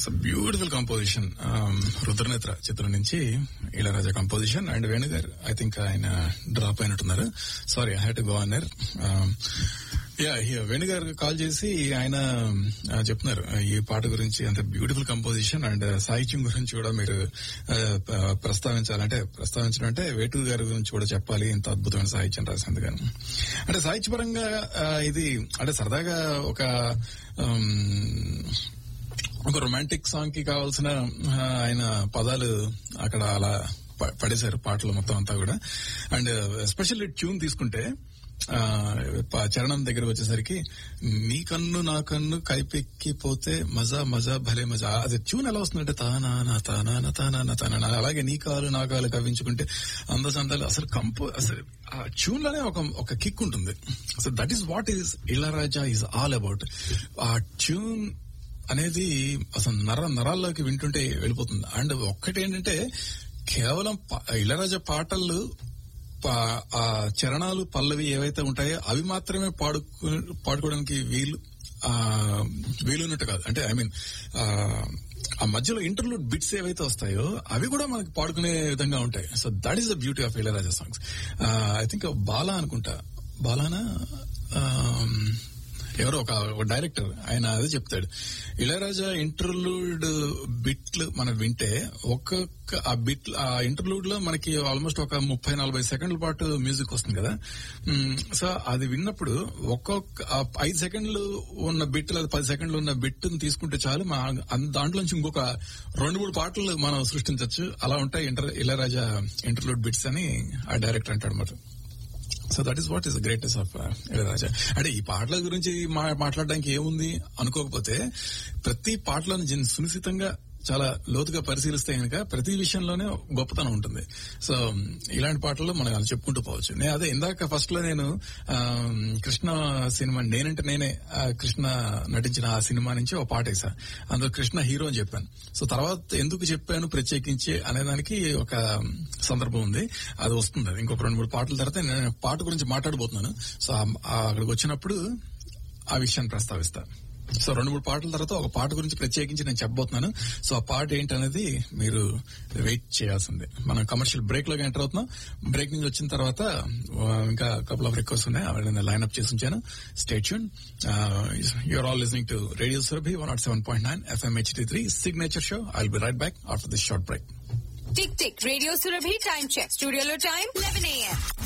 Beautiful composition Rudranetra చిత్రం నుంచి Ilaiyaraaja composition and వేణుగారు ఐ థింక్ ఆయన డ్రాప్ అయినట్టున్నారు sorry I had to go అన్నర్ యా వేణుగారు కాల్ చేసి ఆయన ఆ, చెప్తున్నారు ఈ పాట గురించి అంత బ్యూటిఫుల్ కంపోజిషన్ అండ్ సాహిత్యం గురించి కూడా మీరు ఆ, ప- ప్రస్తావించాలంటే ప్రస్తావించడం అంటే వేటు గారి గురించి కూడా చెప్పాలి ఇంత అద్భుతమైన సాహిత్యం రాసింది కానీ అంటే సాహిత్యపరంగా ఆ, ఇది అంటే సరదాగా ఒక ఆమ్, ఒక రొమాంటిక్ సాంగ్ కి కావాల్సిన ఆ, ఆయన పదాలు అక్కడ అలా ప- పడేశారు పాటలు మొత్తం అంతా కూడా అండ్ ఎస్పెషల్లీ ట్యూన్ తీసుకుంటే ఆ, ప- చరణం దగ్గర వచ్చేసరికి నీ కన్ను నా కన్ను కైపెక్కిపోతే మజా మజా భలే మజా అది ట్యూన్ ఎలా వస్తుందంటే తానా నా తానా నా తానా నా తానా నా. అలాగే నీ కాలు నా కాలు కవ్వించుకుంటే అందసందాలు అసలు కంపో అసలు ఆ ట్యూన్ లోనే ఒక ఒక కిక్ ఉంటుంది అసలు that is what is Ilaiyaraaja is all about ఆ ట్యూన్ అనేది అసలు నర నరాల్లోకి వింటుంటే వెళ్ళిపోతుంది అండ్ ఒక్కటి ఏంటంటే కేవలం ప- ఇళరాజా పాటలు పా- ఆ చరణాలు పల్లవి ఏవైతే ఉంటాయో అవి మాత్రమే పాడుకు పాడుకోవడానికి వీలు ఆ వీలున్నట్టు కాదు అంటే ఐ మీన్ ఆ మధ్యలో ఇంటర్లూడ్ బిట్స్ ఏవైతే వస్తాయో అవి కూడా మనకి పాడుకునే విధంగా ఉంటాయి so that is the beauty of Ilaiyaraaja songs I think Bala అనుకుంటా బాలానా ఆమ్, ఎవరో ఒక ఒక డైరెక్టర్ ఆయన అదే చెప్తాడు ఇళయరాజా ఇంటర్లూడ్ బిట్లు మనం వింటే ఒక్కొక్క ఆ బిట్ ఆ ఇంటర్లూడ్ లో మనకి ఆల్మోస్ట్ ఒక ముప్పై నలభై సెకండ్ల పాటు మ్యూజిక్ వస్తుంది కదా మ్, సో అది విన్నప్పుడు ఒక్కొక్క ఆ ఐదు సెకండ్లు ఉన్న బిట్ లేదా పది సెకండ్లు ఉన్న బిట్ తీసుకుంటే చాలు మా అన్- దాంట్లో నుంచి ఇంకొక రెండు మూడు పాటలు మనం సృష్టించవచ్చు అలా ఉంటాయి ఇంటర్ ఇళయరాజా ఇంటర్లూడ్ బిట్స్ అని ఆ డైరెక్టర్ అంటాడు మరి so that is what is greatest of Ilaiyaraaja అంటే ఈ పాటల గురించి మా- మాట్లాడడానికి ఏముంది అనుకోకపోతే ప్రతి పాటలను జన్ సునిశ్చితంగా చాలా లోతుగా పరిశీలిస్తే కనుక ప్రతి విషయంలోనే గొప్పతనం ఉంటుంది సో ఇలాంటి పాటల్లో మనం అలా చెప్పుకుంటూ పోవచ్చు నేను అదే ఇందాక ఫస్ట్ లో నేను ఆ, కృష్ణ సినిమా నేనంటే నేనే ఆ, కృష్ణ నటించిన ఆ సినిమా నుంచి ఒక పాట వేసా అందులో కృష్ణ హీరో అని చెప్పాను సో తర్వాత ఎందుకు చెప్పాను ప్రత్యేకించి అనేదానికి ఒక సందర్భం ఉంది అది వస్తుంది అది ఇంకొక రెండు మూడు పాటల తర్వాత నేను పాట గురించి మాట్లాడబోతున్నాను సో ఆ- ఆ అక్కడికి వచ్చినప్పుడు ఆ విషయాన్ని ప్రస్తావిస్తా సో రెండు మూడు పాటల తర్వాత ఒక పాట గురించి ప్రత్యేకించి నేను చెప్పబోతున్నాను సో ఆ పాట ఏంటనేది మీరు వెయిట్ చేయాల్సిందే మనం కమర్షియల్ బ్రేక్ లోకి ఎంటర్ అవుతున్నాం బ్రేక్ నుంచి వచ్చిన తర్వాత ఆ, ఇంకా కపుల్ ఆఫ్ రిక్వెస్ట్ ఉన్నాయి అవన్నీ లైన్ అప్ చేసి ఉంచాను stay tuned you're all listening to radio Surabhi one not seven point nine FM HT three signature show I be right back after this short break tick tick radio Surabhi time check స్టూడియోలో time eleven AM